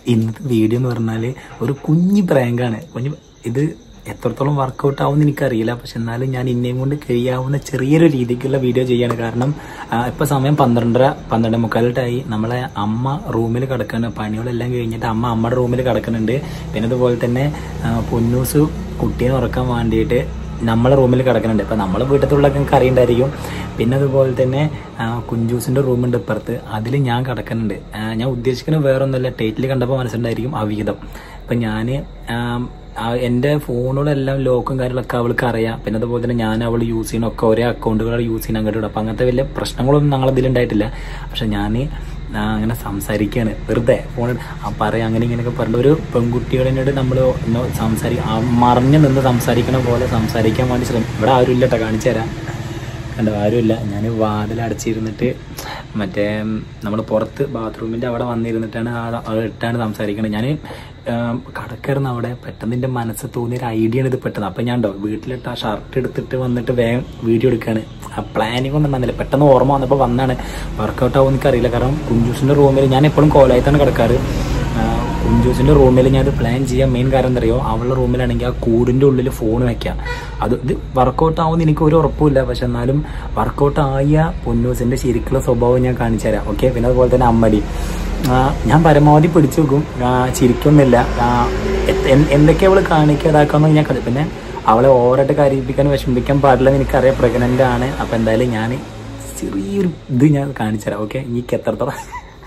ഇന്നത്തെ വീഡിയോ എന്ന് പറഞ്ഞാൽ ഒരു കുഞ്ഞു പ്രാങ്കാണ് കുഞ്ഞു ഇത് എത്രത്തോളം വർക്കൗട്ട് ആവുമെന്ന് എനിക്കറിയില്ല പക്ഷെ എന്നാലും ഞാൻ ഇന്നേം കൊണ്ട് കഴിയാവുന്ന ചെറിയൊരു രീതിക്കുള്ള വീഡിയോ ചെയ്യാണ് കാരണം ആ, ഇപ്പൊ സമയം പന്ത്രണ്ടര പന്ത്രണ്ട് മുക്കാലിട്ടായി നമ്മളെ അമ്മ റൂമിൽ കിടക്കുന്നുണ്ട് പണികളെല്ലാം കഴിഞ്ഞിട്ട് അമ്മ അമ്മയുടെ റൂമിൽ കിടക്കുന്നുണ്ട് പിന്നെ അതുപോലെ തന്നെ ആ, പൊന്നൂസ് കുട്ടീനെ ഉറക്കാൻ വേണ്ടിയിട്ട് നമ്മളെ റൂമിൽ കിടക്കുന്നുണ്ട് ഇപ്പം നമ്മളെ വീട്ടിലുള്ള നിങ്ങൾക്ക് അറിയണ്ടായിരിക്കും പിന്നെ അതുപോലെ തന്നെ ആ, കുഞ്ചൂസിൻ്റെ റൂമുണ്ട് ഇപ്പുറത്ത് അതിൽ ഞാൻ കിടക്കുന്നുണ്ട് ആ, ഞാൻ ഉദ്ദേശിക്കുന്നത് വേറെ ഒന്നുമില്ല ടൈറ്റിൽ കണ്ടപ്പോൾ മനസ്സിലുണ്ടായിരിക്കും അവിഹിതം അപ്പം ഞാൻ എൻ്റെ ഫോണുകളെല്ലാം ലോക്കും കാര്യങ്ങളൊക്കെ അവൾക്ക് അറിയാം പിന്നെ അതുപോലെ തന്നെ ഞാൻ അവൾ യൂസ് ചെയ്യണമൊക്കെ ഒരേ അക്കൗണ്ടുകൾ യൂസ് ചെയ്യണം അങ്ങോട്ട് വിടും അപ്പം അങ്ങനത്തെ വലിയ പ്രശ്നങ്ങളൊന്നും ഞങ്ങളതിലുണ്ടായിട്ടില്ല പക്ഷെ ഞാൻ ആ, അങ്ങനെ സംസാരിക്കുകയാണ് വെറുതെ ഫോണിൽ ആ പറയാം അങ്ങനെ ഇങ്ങനെയൊക്കെ പറഞ്ഞിട്ട് ഒരു പെൺകുട്ടിയോട് നമ്മൾ സംസാരി ആ, മറിഞ്ഞു നിന്ന് സംസാരിക്കണ പോലെ സംസാരിക്കാൻ വേണ്ടി ശ്രമിക്കും ഇവിടെ ആരും ഇല്ല കേട്ടോ കാണിച്ചു തരാം കണ്ടോ ആരുമില്ല ഞാൻ വാതിൽ അടച്ചിരുന്നിട്ട് മറ്റേ നമ്മൾ പുറത്ത് ബാത്റൂമിൻ്റെ അവിടെ വന്നിരുന്നിട്ടാണ് ആ- ആ ഇട്ടാണ് സംസാരിക്കുന്നത് ഞാൻ കടക്കറുന്ന അവിടെ പെട്ടെന്ന് എൻ്റെ മനസ്സ് തോന്നിയ ഒരു ഐഡിയ ആണ് ഇത് പെട്ടെന്ന് അപ്പം ഞാൻ ഉണ്ടോ വീട്ടിലിട്ട് ആ ഷർട്ട് എടുത്തിട്ട് വന്നിട്ട് വേഗം വീഡിയോ എടുക്കുകയാണ് ആ പ്ലാനിങ് ഒന്നും ഉണ്ടായിരുന്നില്ല പെട്ടെന്ന് ഓർമ്മ വന്നപ്പോൾ വന്നാണ് വർക്കൗട്ട് ആവും എനിക്കറിയില്ല കാരണം കുഞ്ചൂസിൻ്റെ റൂമിൽ ഞാൻ എപ്പോഴും കോലായത്താണ് കിടക്കാറ് ആ, കുഞ്ചൂസിന്റെ റൂമിൽ ഞാൻ ഇത് പ്ലാൻ ചെയ്യാൻ മെയിൻ കാര്യം എന്താ അറിയോ അവളുടെ റൂമിലാണെങ്കിൽ ആ കൂടിന്റെ ഉള്ളിൽ ഫോൺ വെക്കാം അത് ഇത് വർക്കൗട്ട് ആവുമെന്ന് എനിക്ക് ഒരു ഉറപ്പുമില്ല പക്ഷെ എന്നാലും വർക്കൗട്ട് ആയ പൊന്നൂസിന്റെ ശരിക്കുള്ള സ്വഭാവം ഞാൻ കാണിച്ചു തരാം ഓക്കെ പിന്നെ അതുപോലെ തന്നെ അമ്മടി ആ, ഞാൻ പരമാവധി പിടിച്ചു വെക്കും ആ, ചിരിക്കൊന്നുമില്ല ആ, എ- എ- എന്തൊക്കെ അവള് കാണിക്കുക ഇതാക്കാന്ന് ഞാൻ കണ്ടു പിന്നെ അവളെ ഓവറായിട്ട് കരയിപ്പിക്കാൻ വിഷമിപ്പിക്കാൻ പാടില്ലെന്ന് എനിക്കറിയാം പ്രഗ്നന്റ് ആണ് അപ്പൊ എന്തായാലും ഞാൻ ചെറിയൊരു ഇത് ഞാൻ കാണിച്ചു തരാം ഓക്കെ എനിക്ക് എത്രത്തോളം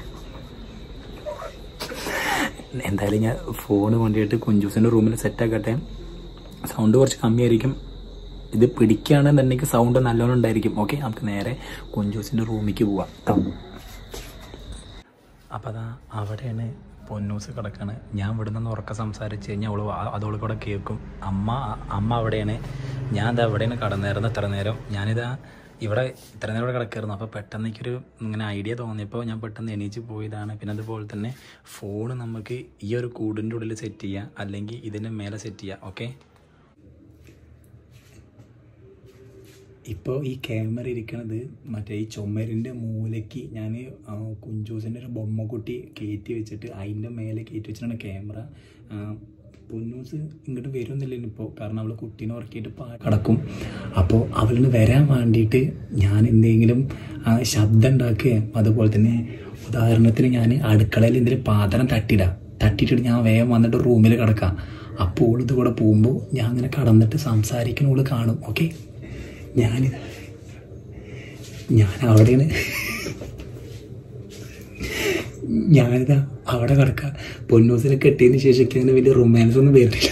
എന്തായാലും ഞാൻ ഫോൺ കൊണ്ടുപോയിട്ട് കുഞ്ചൂസിൻ്റെ റൂമിൽ സെറ്റാക്കട്ടെ സൗണ്ട് കുറച്ച് കമ്മിയായിരിക്കും ഇത് പിടിക്കുകയാണെന്നുണ്ടെങ്കിൽ സൗണ്ട് നല്ലോണം ഉണ്ടായിരിക്കും ഓക്കെ നമുക്ക് നേരെ കുഞ്ചൂസിൻ്റെ റൂമിലേക്ക് പോവാം ട്ടോ. അപ്പം അതാ അവിടെയാണ് പൊന്നൂസ് കിടക്കാണ് ഞാൻ ഇവിടെ നിന്ന് ഉറക്കം സംസാരിച്ച് കഴിഞ്ഞാൽ അവള് ആ- അതോള് കൂടെ കേൾക്കും അമ്മ അമ്മ അവിടെയാണ് ഞാൻ ഇതാ അവിടെയാണ് കടന്നേരുന്നത് ഇത്ര നേരം ഞാനിതാ ഇവിടെ ഇത്ര നേരം ഇവിടെ കിടക്കായിരുന്നു അപ്പോൾ പെട്ടെന്ന് എനിക്കൊരു ഇങ്ങനെ ഐഡിയ തോന്നിയപ്പോൾ ഞാൻ പെട്ടെന്ന് എണീച്ച് പോയതാണ് പിന്നെ അതുപോലെ തന്നെ ഫോൺ നമുക്ക് ഈ ഒരു കൂടിൻ്റെ ഉള്ളിൽ സെറ്റ് ചെയ്യാം അല്ലെങ്കിൽ ഇതിൻ്റെ മേലെ സെറ്റ് ചെയ്യാം ഓക്കെ ഇപ്പോൾ ഈ ക്യാമറ ഇരിക്കണത് മറ്റേ ഈ ചുമരിൻ്റെ മൂലയ്ക്ക് ഞാൻ കുഞ്ചൂസിൻ്റെ ഒരു ബൊമ്മക്കുട്ടി കയറ്റി വെച്ചിട്ട് അതിൻ്റെ മേലെ കയറ്റി വെച്ചിട്ടാണ് ക്യാമറ പൊന്നൂസ് ഇങ്ങോട്ട് വരുന്നില്ല ഇപ്പോൾ കാരണം അവൾ കുട്ടീനെ ഉറക്കിയിട്ട് പാ കിടക്കും അപ്പോൾ അവളിന് വരാൻ വേണ്ടിയിട്ട് ഞാൻ എന്തെങ്കിലും ആ, ശബ്ദം ഉണ്ടാക്കുകയും അതുപോലെ തന്നെ ഉദാഹരണത്തിന് ഞാൻ അടുക്കളയിൽ എന്തെങ്കിലും പാത്രം തട്ടിയിടാം തട്ടിയിട്ടിട്ട് ഞാൻ വേഗം വന്നിട്ട് റൂമിൽ കിടക്കാം അപ്പോൾ ഓൾ ഇത് കൂടെ പോകുമ്പോൾ ഞാൻ അങ്ങനെ കടന്നിട്ട് സംസാരിക്കുന്ന ഓള് കാണും ഓക്കെ ഞാൻ ഞാൻ അവിടെയാണ് ഞാനിതാ അവിടെ കിടക്കാം പൊന്നൂസിനെ കെട്ടിയതിന് ശേഷം എനിക്ക് അങ്ങനെ വലിയ റൊമാൻസ് ഒന്നും വരുന്നില്ല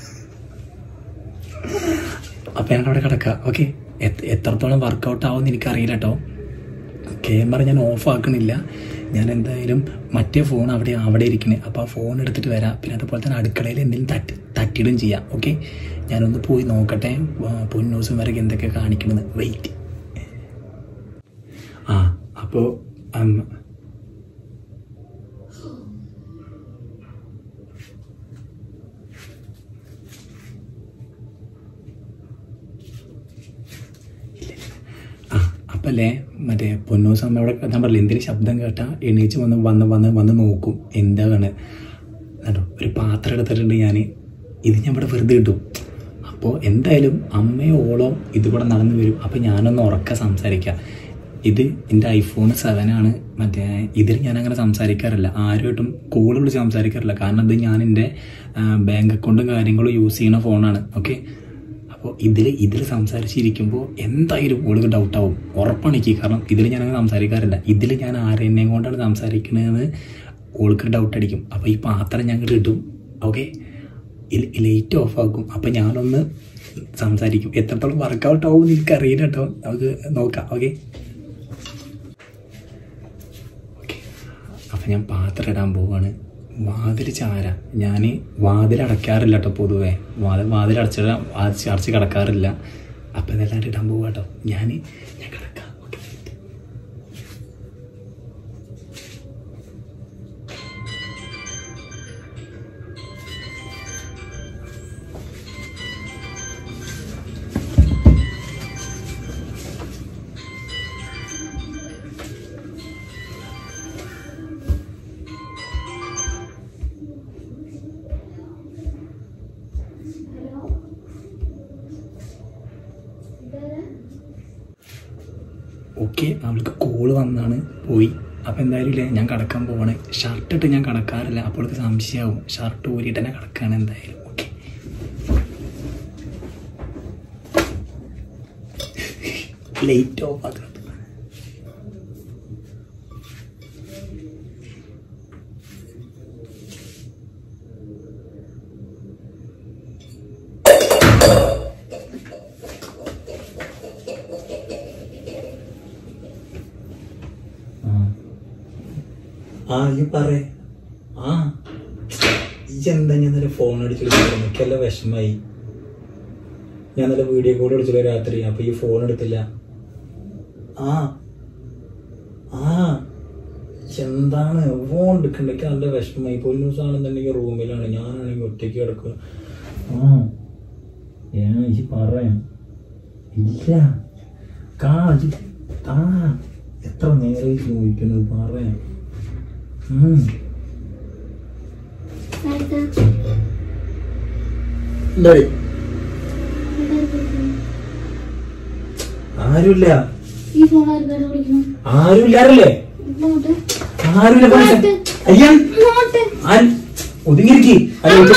അപ്പം ഞാൻ അവിടെ കിടക്കാം ഓക്കെ എത്രത്തോളം വർക്കൗട്ട് ആവുമെന്ന് എനിക്കറിയില്ല കേട്ടോ ക്യാമറ ഞാൻ ഓഫ് ആക്കണില്ല ഞാൻ എന്തായാലും മറ്റേ ഫോൺ അവിടെ അവിടെ ഇരിക്കുന്നത് അപ്പോൾ ആ ഫോൺ എടുത്തിട്ട് വരാം പിന്നെ അതുപോലെ തന്നെ അടുക്കളയിൽ എന്തെങ്കിലും തട്ടി തട്ടിയിടും ചെയ്യാം ഓക്കെ ഞാനൊന്ന് പോയി നോക്കട്ടെ ആ, പൊന്നൂസും വരെ എന്തൊക്കെ കാണിക്കണമെന്ന് വെയിറ്റ് ആ അപ്പോൾ ആ അപ്പല്ലേ മറ്റേ പൊന്നൂസ് അമ്മയുടെ ഞാൻ പറഞ്ഞില്ല എന്തെങ്കിലും ശബ്ദം കേട്ടാൽ എണീച്ച് വന്ന് വന്ന് വന്ന് വന്ന് നോക്കും എന്താണ് കേട്ടോ ഒരു പാത്രം എടുത്തിട്ടുണ്ട് ഞാൻ ഇത് ഞാൻ ഇവിടെ വെറുതെ കിട്ടും അപ്പോൾ എന്തായാലും അമ്മയോ ഓളോ ഇത് കൂടെ നടന്നു വരും അപ്പോൾ ഞാനൊന്ന് ഉറക്ക സംസാരിക്കാം ഇത് എൻ്റെ ഐഫോൺ സെവൻ ആണ് മറ്റേ ഇതിൽ ഞാൻ അങ്ങനെ സംസാരിക്കാറില്ല ആരുമായിട്ടും കോൾ വിളിച്ച് സംസാരിക്കാറില്ല കാരണം ഇത് ഞാൻ എൻ്റെ ബാങ്ക് അക്കൗണ്ടും കാര്യങ്ങളും യൂസ് ചെയ്യുന്ന ഫോണാണ് ഓക്കെ അപ്പോൾ ഇതിൽ ഇതിൽ സംസാരിച്ചിരിക്കുമ്പോൾ എന്തായാലും ഓൾക്ക് ഡൗട്ട് ആവും ഉറപ്പാണ് എനിക്ക് കാരണം ഇതിൽ ഞാൻ അങ്ങനെ സംസാരിക്കാറില്ല ഇതിൽ ഞാൻ ആരെന്നെയും കൊണ്ടാണ് സംസാരിക്കണതെന്ന് ഓൾക്ക് ഡൗട്ട് അടിക്കും അപ്പോൾ ഈ പാത്രം ഞങ്ങൾ ഇടും ഓക്കെ ലൈറ്റ് ഓഫ് ആക്കും അപ്പം ഞാനൊന്ന് സംസാരിക്കും എത്രത്തോളം വർക്കൗട്ട് ആവും എന്ന് എനിക്കറിയില്ല കേട്ടോ നമുക്ക് നോക്കാം ഓക്കെ ഓക്കെ അപ്പം ഞാൻ പാത്രം ഇടാൻ പോവാണ് വാതിൽ ചാര ഞാൻ വാതിൽ അടയ്ക്കാറില്ല കേട്ടോ പൊതുവേ വാതിൽ വാതിൽ അടച്ചിട അടച്ച് അടച്ച് കിടക്കാറില്ല അപ്പം ഇതെല്ലാം ഇടാൻ പോവാ കേട്ടോ ഞാൻ ഞാൻ കിടക്കാം ഓക്കെ ഓക്കെ അവൾക്ക് കോള് വന്നാണ് പോയി അപ്പം എന്തായാലും ഇല്ലേ ഞാൻ കിടക്കാൻ പോവാണ് ഷർട്ട് ഇട്ട് ഞാൻ കിടക്കാറില്ല അപ്പോൾ അവൾക്ക് സംശയമാവും ഷർട്ട് ഊരിയിട്ട് തന്നെ കിടക്കാണ് എന്തായാലും ഓക്കെ ലൈറ്റ് ഓഫ് ആക്കണം ആ ഈ പറ ആ ഈ എന്താ ഞാൻ നല്ല ഫോൺ അടിച്ചിട്ട് എനിക്കെല്ലാം വിഷമായി ഞാൻ നല്ല വീഡിയോ കോൾ അടിച്ചില്ല രാത്രി അപ്പൊ ഈ ഫോൺ എടുത്തില്ല ആ ആ എന്താണ് ഫോൺ എടുക്കണ്ടെങ്കിൽ നല്ല വിഷമമായി പൊന്നൂസ് ആണെന്നുണ്ടെങ്കിൽ റൂമിലാണ് ഞാനാണെങ്കിൽ ഒറ്റയ്ക്ക് കിടക്കുക ആ ഏ ഈ പറയാം ഇല്ല കാ ഇജ്ജ് ആ എത്ര നേരം ചോദിക്കുന്നത് പറയാം ഉം. എന്താടി ആരുമില്ല ഈ ഫോൺ ആർക്കാണ് വിളിക്കണം ആരുമില്ലാറല്ലേ ഇങ്ങോട്ട് ആരുമില്ല പോലീസ്. അയ്യാ ഇങ്ങോട്ട് ആര് ഒതുങ്ങിയിരിക്കി ഇങ്ങോട്ട്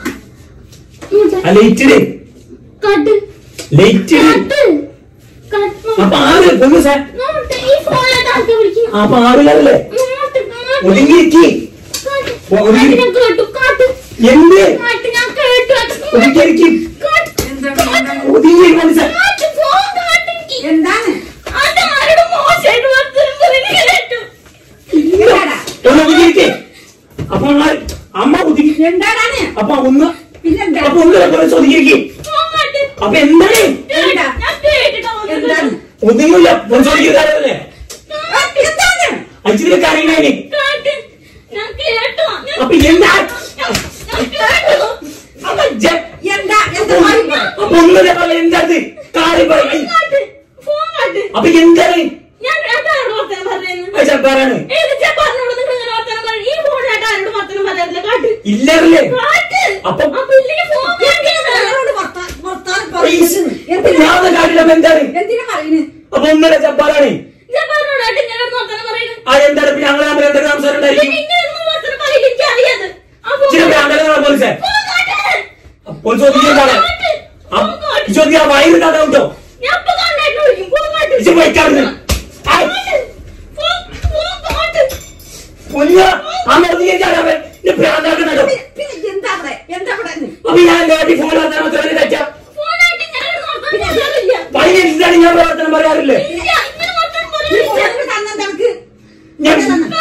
ആ ലൈറ്റ് കാട്ട് ലൈറ്റ് കാട്ട് കാട്ട് അപ്പൊ ആര് പോലീസേ ഇങ്ങോട്ട് ഈ ഫോണിലേക്ക് ആർക്കാ വിളിക്കണം അപ്പൊ ആരുമില്ലാറല്ലേ ഇങ്ങോട്ട് ഇങ്ങോട്ട് ഒതുങ്ങിയിരിക്കി കാട്ട് ഒ- ഒരു- കാട്ട് ഞാൻ കേട്ടു കാട്ട് എന്ത് കാട്ട് ഞാൻ കേട്ടു അത് ഒതുങ്ങിയിരിക്കി കാട്ട് ഒതുങ്ങിയിരിക്കും പോലീസേ കാട്ട് ഫോൺ കാട്ട് എനിക്ക്. എന്താണ് അത് ആരോട് മോശമായിട്ട് വർത്തമാനം പറയുന്നത് കേട്ടു എന്താടാ? ഒന്ന് ഒതുങ്ങിയിരിക്കി അപ്പൊ ആര്? അമ്മ ഒതുങ്ങി എന്താടാണ് അപ്പൊ ഒന്ന് പിന്നെന്താ അപ്പൊ ഒന്ന് പോലീസ് ഒതുങ്ങിയിരിക്കി ഫോൺ കാട്ട് അപ്പൊ എന്താണ് എന്താ? ഞാൻ കേട്ടിട്ടാ എന്താണ് ഒതുങ്ങില്ല പോലീസ് ഒതുങ്ങിയതാരല്ലേ ആ, എന്താണ് അച്ഛനൊക്കെ അറിയണേ കാട്ട് ഞാൻ കേട്ടു ഞാൻ അപ്പൊ എന്താ ഞാൻ- ഞാൻ കേട്ടു അപ്പൊ ജ- എന്താ എന്താ പറയുമ്പോ അപ്പൊ ഒന്നുമില്ല പോലെ എന്താത് കാര്യം പറയും കാട്ട് ഫോൺ കാട്ട് അപ്പൊ എന്താണ് ഞാൻ ഏട്ടാരോട് വർത്തമാനം പറയുന്നത് ചെറുക്കാരാണ് ഏത് ചെപ്പാറിനോട് നിങ്ങൾ ഇങ്ങനെ വർത്തമാനം പറയും ഈ ഫോൺ ഏട്ടാരോട് വർത്തമാനം പറയാറില്ല കാട്ട് ഇല്ലല്ലേ കാട്ട് അപ്പൊ- അപ്പൊ ഇല്ലെങ്കിൽ ഫോൺ കാട്ടിയത് ആരോട് വർത്താ- വർത്താനം പ്ലീസ്. പറയുന്നത്? എന്തിനാ ഞാൻ കാട്ടില്ല എന്താണ് എന്തിനാ പറയുന്നത് അപ്പൊ ഒന്നര ചപ്പാറാണ് ചെപ്പാറിനോട് ഏട്ടൻ ഇങ്ങനെ വർത്തമാനം പറയുന്നത് ആ എന്താണ് പിന്നെ ഞങ്ങൾ തമ്മിൽ എന്തൊക്കെ സംസാരം ഉണ്ടായിരിക്കും ഇങ്ങനെ ഒന്നും വർത്തമാനം പറയില്ല എനിക്ക് അറിയാത് ആ ഫോൺ ചില പ്രാന്തകളാണ് പോലീസെ ഫോൺ കാട്ട് പോലീസ് ഒതുക്കിയതാണ് ഫോൺ കാട്ട് ചോദ്യം ആ വയറ് കാട്ടാ കേട്ടോ ഞാൻ ഇപ്പൊ കണ്ടായിട്ട് വിളിക്കും ഫോൺ കാട്ട് ഇച്ച് പോയിക്കാറുണ്ട് കാട്ട്. ഫോൺ ഫോൺ കാട്ട് പൊന്ന അമ്മ ഒതുക്കിയാണ് അവൻ ഇത് പ്രാന്താക്കുന്നുണ്ടോ പിന്നെ എന്താ അവിടെ എന്താ അവിടെ അപ്പൊ ഞാൻ കാട്ടി ഫോൺ വർത്താനം തെറ്റാ ഫോണായിട്ട് ഞാൻ വർത്തമാനം പറയാറില്ല പയ്യ എന്താണ് ഞാൻ പ്രവർത്തനം പറയാറില്ലേ ഇല്ല ഇങ്ങനെ വർത്തമാനം ഈ പറയാറില്ല ഫോൺ തന്നെ നമുക്ക് ഞാൻ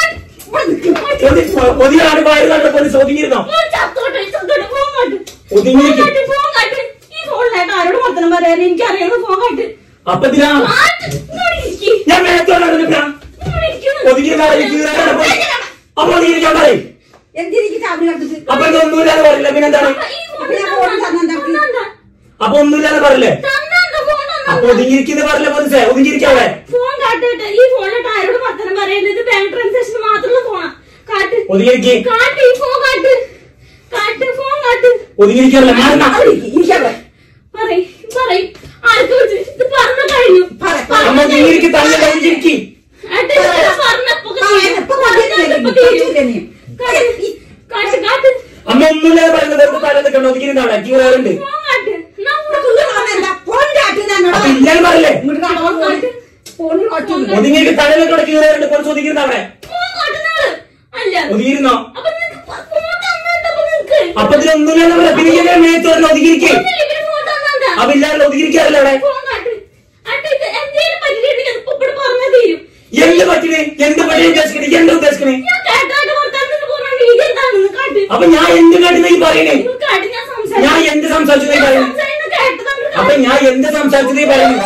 ഒതുങ്ങിയാണ് വയറ് കാട്ട പോലീസ് ഒതുങ്ങിയിരുന്നോ ഫോൺ ചത്തോട്ടെ ചത്തോട്ടെ ഫോൺ കാട്ട് ഒതുങ്ങിയിരിക്കും. ഫോൺ കാട്ട്, ഫോൺ കാട്ട് ഈ ഫോണിലായിട്ട് ആരോട് വർത്തമാനം പറയാറില്ല എനിക്കറിയാവുന്ന ഫോൺ കാട്ട് അപ്പൊ ഇതിനാ കാട്ട് ഇങ്ങോട്ട് ഇരിക്ക്. ഞാൻ മേത്തോടാണ് നിൽക്കാം ഇങ്ങോട്ട് ഇരിക്കുന്നു. ഒതുങ്ങിയ അപ്പൊ ഒതുങ്ങിയിരിക്കാൻ പറയും എന്തിനേക്ക് ചാവി കണ്ടിട്ട് അപ്പൊ ഇതൊന്നുമില്ലാതെ പറയില്ല പിന്നെന്താണ് അപ്പൊ ഈ ഫോൺ പിന്നെ ഫോൺ തന്നെന്താ? തന്നെന്താ? അപ്പൊ ഒന്നുമില്ലാതെ പറയില്ലേ തന്നെന്താ ഫോൺ അപ്പൊ തന്നെന്താ? ഒതുങ്ങിയിരിക്കുന്ന പറയില്ല പോലീസേ ഒതുങ്ങിയിരിക്കാവേ ഫോൺ കാട്ടിട്ട് ഈ ഫോണിലിട്ട് ആരോട് വർത്തമാനം പറയുന്നത് ഇത് ബാങ്ക് ട്രാൻസാക്ഷൻ മാത്രമുള്ള ഫോണാ കാട്ട് ഒതുങ്ങിയിരിക്കി കാട്ട് ഈ ഫോൺ കാട്ട് കാട്ട് ഫോൺ കാട്ട് ഒതുങ്ങിയിരിക്കാറില്ല മാറുന്ന അവിടെ ഇരിക്ക്, ഇരിക്കവിടെ പറയ് പറയ് ആർക്ക് വിളിച്ച് ഇത് പറഞ്ഞു കഴിഞ്ഞു പറ, പറ. അമ്മ ഒതുങ്ങിയിരിക്കി തന്നെ ഒതുങ്ങിയിരിക്കി ഏട്ടാ, ഇത് പറഞ്ഞപ്പോ ആ, എപ്പോ പറഞ്ഞിട്ടില്ലേ നീ? ചോദിച്ചില്ലേ നീ? കാട്ട് കാട്ട് കാട്ട് അമ്മ ഒന്നുമില്ലാതെ പറയുന്നത് വെറുതെ പറയാൻ നിൽക്കണം ഒതുങ്ങിയിരുന്നാണ് ക്യൂറുണ്ട് ഫോൺ കാട്ട് ഇവിടെ വന്നെന്താ? ഫോൺ കാട്ടുന്നതാണോടാ? അപ്പൊ ഇല്ലാതെ പറയില്ലേ ഇങ്ങോട്ട് കാണാൻ ഫോൺ. ഫോണിൽ കാട്ടുന്നു. ഒതുങ്ങിയിരിക്കും തലയിലോട്ട് ക്യൂറുണ്ട് കുറച്ച് ഒതുങ്ങിയിരുന്ന അവിടെ ഫോൺ കാട്ടുന്നത് അല്ല ഒതുങ്ങിയിരുന്നോ അപ്പൊ നിനക്ക് ഫോൺ തന്നെന്താ നിനക്ക് അപ്പൊ ഇതിലൊന്നുമില്ലാതെ പറയാം പിന്നെ ഇങ്ങനെ മേത്തോടെ ഒതുങ്ങിയിരിക്കേ ഒന്നില്ലേ ഇവര് ഫോൺ തന്നെന്താ അപ്പൊ ഇല്ലാതെ ഒതുങ്ങിയിരിക്കാറില്ല അവിടെ ഫോൺ കാട്ട് അട്ട് ഇത് എന്തേലും പറ്റിയിട്ടുണ്ടെങ്കിൽ അത് ഇപ്പൊ ഇവിടെ പറഞ്ഞാ തീരും എന്ത് പറ്റിന് എന്ത് പറ്റി ഉദ്ദേശിക്കണേ എന്ത് ഉദ്ദേശിക്കണേ ഞാൻ കേട്ടാണ്ട് വർത്താനത്തിന് പറഞ്ഞ രീതി എന്താണെന്ന് കാട്ട് അപ്പൊ ഞാൻ എന്ത് കേട്ടെന്ന് ഈ പറയണേ നിങ്ങൾ കാട്ട് ഞാൻ ഞാൻ സംസാരിച്ചു എന്ത് സംസാരിച്ചതേ പറയുന്നു അപ്പൊ ഞാൻ എന്ത് സംസാരിച്ചതേ പറയുന്നു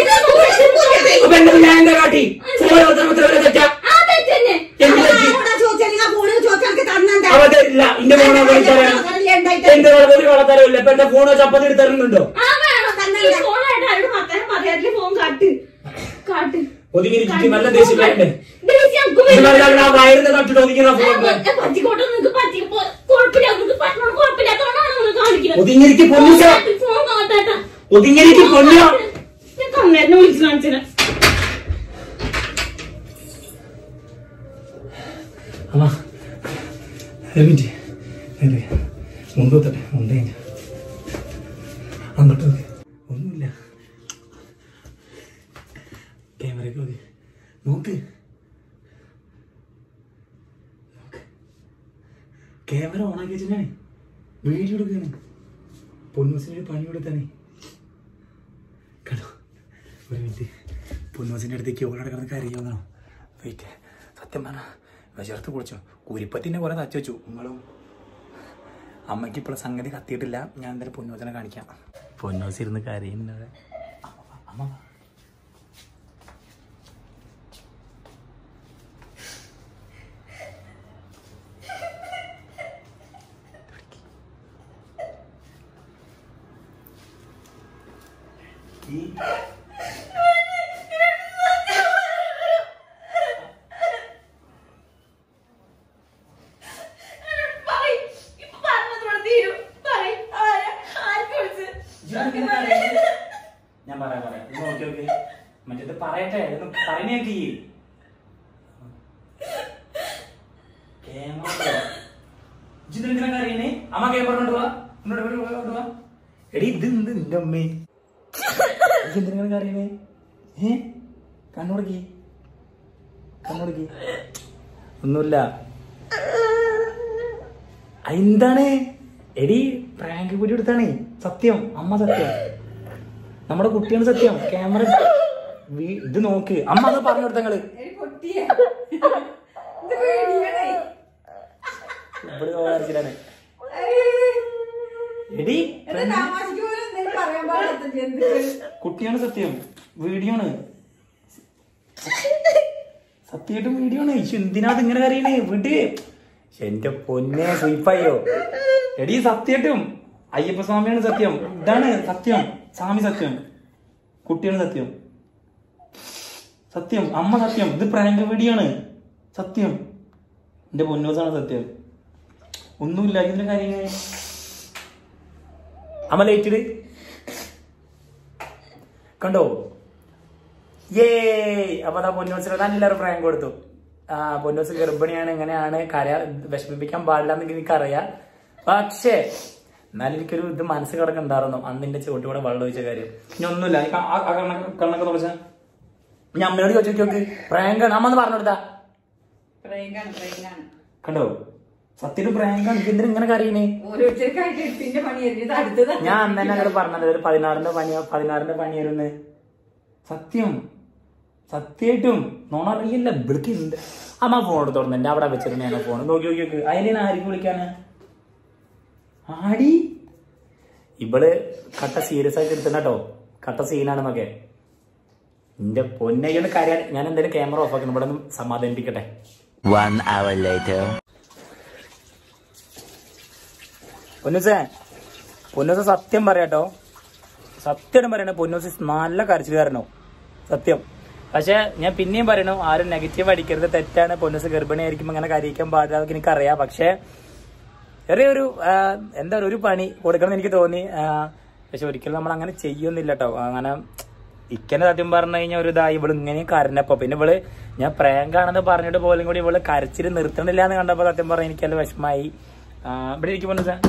അപ്പൊ എന്റെ ഞാൻ എന്താ കാട്ടി ഫോൺ വർത്തമാനത്തിൽ തെറ്റാ എന്ത് പറ്റി ആരോടാ ചോദിച്ചാ? നിങ്ങൾ ഫോണിൽ ചോദിച്ചാൽ എനിക്ക് തന്നെന്താ? അവ തരില്ല എന്റെ ഫോണോ വിളിച്ചാലാണ് അതല്ലേ ഉണ്ടായിട്ട്? എന്റെ ഒരു വളർത്താറില്ല ഇപ്പൊ എന്റെ ഫോണോ ചപ്പത്തി എടുത്തരുന്നുണ്ടോ ഫോൺ കാട്ട് കാട്ട് ഒതുങ്ങിയിരിക്കും നല്ല ദേഷ്യം വരണ്ടേ ദേഷ്യം ഇത് പറഞ്ഞാൽ ആ വയറിന്റെ തട്ടിട്ട് ഒതുങ്ങിയ ഫോൺ പറ്റിക്കോട്ടെ നിങ്ങക്ക് പറ്റി കുഴപ്പമില്ല നിങ്ങക്ക് പറ്റണം കുഴപ്പമില്ലാത്തോണ്ടാണ് നിങ്ങൾ കാണിക്കുന്നത് ഒതുങ്ങിയിരിക്കും പൊന്നിച്ച ഫോൺ കാട്ടാട്ടാ ഒതുങ്ങിയിരിക്കും പൊന്നിയ ഞാൻ കണ്ണേരനെ വിളിച്ചു കാണിച്ചത് ഒരു മിനിറ്റ് അതെ മുണ്ടോത്തട്ടെ മുണ്ട കഴിഞ്ഞ അങ്ങോട്ട് നോക്ക് ഒന്നുമില്ല ക്യാമറയ്ക്ക് നോക്ക് നോക്ക് ക്യാമറ ഓണാക്കി വെച്ചിട്ടാണ് വീഡിയോ എടുക്കുകയാണ് പൊന്നൂസിന് പണി കൊടുത്താണേ കണ്ടോ ഒരു മിനിറ്റ് പൊന്നൂസിൻ്റെ അടുത്തേക്ക് ഓടെ കിടന്ന് കരയോന്നോ വെയിറ്റ് സത്യം പറഞ്ഞ വിശർത്ത് കുളിച്ചോ കുരിപ്പത്തിൻ്റെ കുറെ തച്ചു വെച്ചു നിങ്ങളും അമ്മയ്ക്ക് ഇപ്പോൾ സംഗതി കത്തിയിട്ടില്ല ഞാൻ എന്തായാലും പൊന്നൂസിനെ കാണിക്കാം പൊന്നൂസ് ഇരുന്ന് കരയുന്നുണ്ട് അമ്മ വാ. ഈ പറയ്. ഇപ്പൊ പറഞ്ഞതോടെ തീരും. പറയ്. ആരാ? ആർക്ക് വിളിച്ച്? ഞാൻ പറയാം പറയാം ഇത് നോക്കി നോക്കി മറ്റേത് പറയട്ടെ ഇത് പറയുന്നേക്ക് അറിയണേ അമ്മ ക്യാമറ കൊണ്ടുപോവാ കൊണ്ടുപോവാ എടി ഇത് എന്ത് നിന്റെ അമ്മേ എന്തിനാ അറിയണേ ഏ കണ്ണുടക്കി കണ്ണുടക്കി ഒന്നുമില്ല ആ, എന്താണ് എടി പ്രാങ്ക് കൂടി എടുത്താണേ സത്യം അമ്മ സത്യം നമ്മുടെ കുട്ടിയാണ് സത്യം ക്യാമറ വീ- ഇത് നോക്ക് അമ്മ അത് പറഞ്ഞു കൊടുത്തങ്ങള് പൊട്ടിയേ ഇത് പേടിയാണേ ഇവിടെ വിചാരിച്ചിട്ടാണ് എടി എന്റെ തമാശക്ക് പോലും എന്തെങ്കിലും പറയാൻ പാടില്ല ജന്തുക്കൾ കുട്ടിയാണ് സത്യം വീഡിയോ ആണ് സത്യമായിട്ടും വീഡിയോ ആണ് ഇശ്ശ്, എന്തിനാ ഇങ്ങനെ കറിയണേ വീട്ട് എന്റെ പൊന്നെ സ്വീപ്പായോ എടി സത്യമായിട്ടും അയ്യപ്പ സ്വാമിയാണ് സത്യം ഇതാണ് സത്യം സ്വാമി സത്യം കുട്ടിയാണ് സത്യം സത്യം അമ്മ സത്യം ഇത് പ്രാങ്ക് വീഡിയോ ആണ് സത്യം എന്റെ പൊന്നോസാണ് സത്യം ഒന്നുമില്ല ഇതിന്റെ കാര്യങ്ങൾ അമ്മ ലേറ്റിട് കണ്ടോ ഏ അപ്പൊ അതാ പൊന്നോസിന് നല്ലൊരു പ്രായം കൊടുത്തു ആ പൊന്നോസ് ഗർഭിണിയാണ് എങ്ങനെയാണ് കര വിഷമിപ്പിക്കാൻ പാടില്ല എന്ന് എനിക്കറിയാം പക്ഷേ എന്നാലും എനിക്കൊരു ഇത് മനസ്സ് കിടക്കുന്നുണ്ടായിരുന്നു അന്നിന്റെ ചുവട്ടി കൂടെ വെള്ളം ഒഴിച്ച കാര്യം ഇനി ഒന്നുമില്ല ഈ ക- ആ ആ കണ്ണൊക്കെ കണ്ണൊക്കെ തുറച്ച ഞാൻ അമ്മയോട് ചോദിച്ചു നോക്ക് പ്രാങ്കാണ് അമ്മ ഒന്ന് പറഞ്ഞു കൊടുത്താ പ്രേങ്കാണ് പ്രേങ്കാണ് കണ്ടോ സത്യത്തിൽ പ്രാങ്കാണ് എന്തിനാ ഇങ്ങനെ കറിയണേ ഓരോരുത്തർക്കായിട്ട് എടുത്തിന്റെ പണിയായിരുന്നു ഇത് അടുത്തത് ഞാൻ അന്ന് തന്നെ അങ്ങോട്ട് പറഞ്ഞത് ഒരു പതിനാറിന്റെ പണി പതിനാറിന്റെ പണിയായിരുന്നു സത്യം സത്യമായിട്ടും നോണ അറിയില്ല ഇവിടേക്ക് ഉണ്ട് അമ്മ ഫോൺ എടുത്ത് തുറന്നു എന്റെ അവിടെ വെച്ചിരുന്നു ഞാൻ ഫോൺ നോക്കി നോക്കി നോക്കി അതിന് ആർക്ക് വിളിക്കാന് ആടി ഇവള് കട്ട സീരിയസ് ആയിട്ട് എടുത്തുന്ന കേട്ടോ കട്ട സീനാണ് മകെ എന്റെ പൊന്നയ്യൊന്ന് കരയാൻ ഞാൻ എന്തായാലും ക്യാമറ ഓഫ് ആക്കണം ഇവിടെ ഒന്ന് സമാധാനിപ്പിക്കട്ടെ One hour later. പൊന്നൂസേ പൊന്നൂസ് സത്യം പറയാട്ടോ സത്യം പറയണ പൊന്നൂസ് നല്ല കരച്ചിലുകാരനോ സത്യം പക്ഷെ ഞാൻ പിന്നെയും പറയണു ആരും നെഗറ്റീവ് അടിക്കരുത് തെറ്റാണ് പൊന്നൂസ് ഗർഭിണിയായിരിക്കുമ്പോൾ അങ്ങനെ കരയിക്കാൻ പാടില്ല അതൊക്കെ എനിക്കറിയാം പക്ഷെ ചെറിയൊരു ആ, എന്താ പറയുക ഒരു പണി കൊടുക്കണം എന്ന് എനിക്ക് തോന്നി ആ, പക്ഷെ ഒരിക്കലും നമ്മൾ അങ്ങനെ ചെയ്യൊന്നില്ല കേട്ടോ അങ്ങനെ ഇക്കനെ സത്യം പറഞ്ഞു കഴിഞ്ഞാൽ ഒരു ഇതായി ഇവള് ഇങ്ങനെ കരഞ്ഞപ്പോ പിന്നെ ഇവള് ഞാൻ പ്രാങ്കാണെന്ന് പറഞ്ഞിട്ട് പോലും കൂടി ഇവള് കരച്ചിൽ നിർത്തണില്ല എന്ന് കണ്ടപ്പോ സത്യം പറഞ്ഞ എനിക്കല്ല വിഷമായി ആ, ഇവിടെ ഇരിക്കുമ്പോൾ സാർ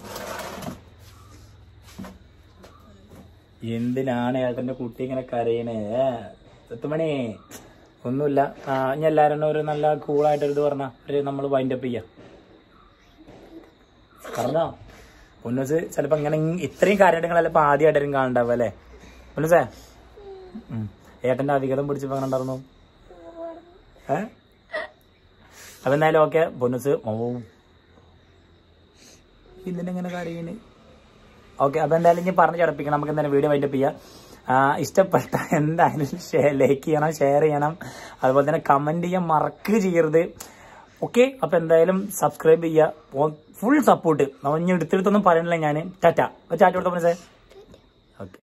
എന്തിനാണ് ഏട്ടന്റെ കുട്ടി ഇങ്ങനെ കരയണേ സത്തുമണി ഒന്നുമില്ല ആ, ഇനി എല്ലാരും ഒരു നല്ല കൂളായിട്ടൊരു ഇത് പറഞ്ഞ ഒരു നമ്മൾ വൈൻഡപ്പ് ചെയ്യാം പറഞ്ഞോ പൊന്നൂസ് ചിലപ്പോ ഇങ്ങനെ ഇങ് ഇത്രയും കാര്യമായിട്ട് ചിലപ്പോ ആദ്യമായിട്ടായിരിക്കും കാണണ്ടാവും അല്ലേ പൊന്നൂസേ ഉം. ഏട്ടന്റെ അധികതം പിടിച്ചപ്പോ അങ്ങനെ ഉണ്ടായിരുന്നു ഏ അപ്പൊ എന്തായാലും ഓക്കെ പൊന്നൂസ് ഓ ഇതിനെങ്ങനെ കാര്യന് ഓക്കെ അപ്പൊ എന്തായാലും ഇനി പറഞ്ഞ് ചടപ്പിക്കണം നമുക്ക് എന്തായാലും വീഡിയോ വൈൻഡപ്പ് ചെയ്യാം ആ, ഇഷ്ടപ്പെട്ട എന്തായാലും ലൈക്ക് ചെയ്യണം ഷെയർ ചെയ്യണം അതുപോലെ തന്നെ കമന്റ് ചെയ്യാൻ മറക്കുക ചെയ്യരുത് ഓക്കെ അപ്പൊ എന്തായാലും സബ്സ്ക്രൈബ് ചെയ്യുക ഫുൾ സപ്പോർട്ട് നമ്മൾ ഇനി എടുത്തെടുത്തൊന്നും പറയണില്ല ഞാൻ ടാറ്റ ടാറ്റ കൊടുത്തപ്പോൾ സാർ ഓക്കെ